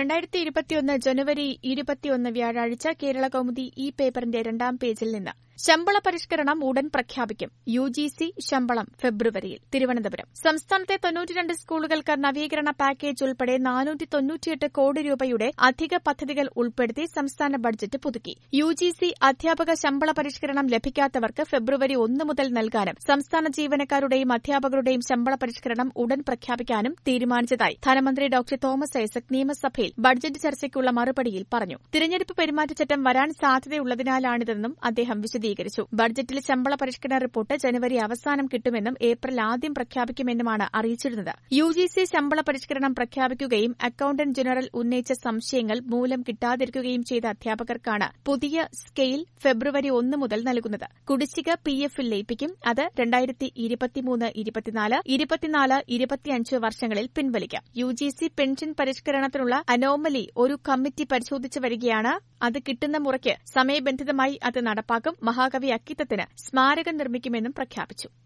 രണ്ടായിരത്തി ഇരുപത്തിയൊന്ന് ജനുവരി ഇരുപത്തിയൊന്ന് വ്യാഴാഴ്ച കേരള കൗമുദി ഈ പേപ്പറിന്റെ രണ്ടാം പേജിൽ നിന്ന് ശമ്പള പരിഷ്കരണം ഉടൻ പ്രഖ്യാപിക്കും യു ജി സി ശമ്പളം ഫെബ്രുവരിയിൽ തിരുവനന്തപുരം സംസ്ഥാനത്തെ തൊണ്ണൂറ്റിരണ്ട് സ്കൂളുകൾക്ക് നവീകരണ പാക്കേജ് ഉൾപ്പെടെ നാനൂറ്റി തൊണ്ണൂറ്റിയെട്ട് കോടി രൂപയുടെ അധിക പദ്ധതികൾ ഉൾപ്പെടുത്തി സംസ്ഥാന ബഡ്ജറ്റ് പുതുക്കി യു ജി സി അധ്യാപക ശമ്പള പരിഷ്കരണം ലഭിക്കാത്തവർക്ക് ഫെബ്രുവരി ഒന്ന് മുതൽ നൽകാനും സംസ്ഥാന ജീവനക്കാരുടെയും അധ്യാപകരുടെയും ശമ്പള പരിഷ്കരണം ഉടൻ പ്രഖ്യാപിക്കാനും തീരുമാനിച്ചതായി ധനമന്ത്രി ഡോക്ടർ തോമസ് ഐസക് നിയമസഭയിൽ ബഡ്ജറ്റ് ചർച്ചയ്ക്കുള്ള മറുപടിയിൽ പറഞ്ഞു തിരഞ്ഞെടുപ്പ് പെരുമാറ്റച്ചട്ടം വരാൻ സാധ്യതയുള്ളതിനാലാണിതെന്നും അദ്ദേഹം വിശദീകരിച്ചു ബഡ്ജറ്റിൽ ശമ്പള പരിഷ്കരണ റിപ്പോർട്ട് ജനുവരി അവസാനം കിട്ടുമെന്നും ഏപ്രിൽ ആദ്യം പ്രഖ്യാപിക്കുമെന്നുമാണ് അറിയിച്ചിരുന്നത് യു ജി സി ശമ്പള പരിഷ്കരണം പ്രഖ്യാപിക്കുകയും അക്കൌണ്ടന്റ് ജനറൽ ഉന്നയിച്ച സംശയങ്ങൾ മൂലം കിട്ടാതിരിക്കുകയും ചെയ്ത അധ്യാപകർക്കാണ് പുതിയ സ്കെയിൽ ഫെബ്രുവരി ഒന്ന് മുതൽ നൽകുന്നത് കുടിശ്ശിക പി എഫിൽ ലയിപ്പിക്കും അത് രണ്ടായിരത്തി ഇരുപത്തിമൂന്ന് ഇരുപത്തിനാല് ഇരുപത്തിനാല് ഇരുപത്തിയഞ്ച് വർഷങ്ങളിൽ പിൻവലിക്കാം യു ജി സി പെൻഷൻ പരിഷ്കരണത്തിനുള്ള അനോമലി ഒരു കമ്മിറ്റി പരിശോധിച്ചു വരികയാണ് അത് കിട്ടുന്ന മുറയ്ക്ക് സമയബന്ധിതമായി അത് നടപ്പാക്കും മഹാകവി അക്കിത്തത്തിന് സ്മാരകം നിർമ്മിക്കുമെന്നും പ്രഖ്യാപിച്ചു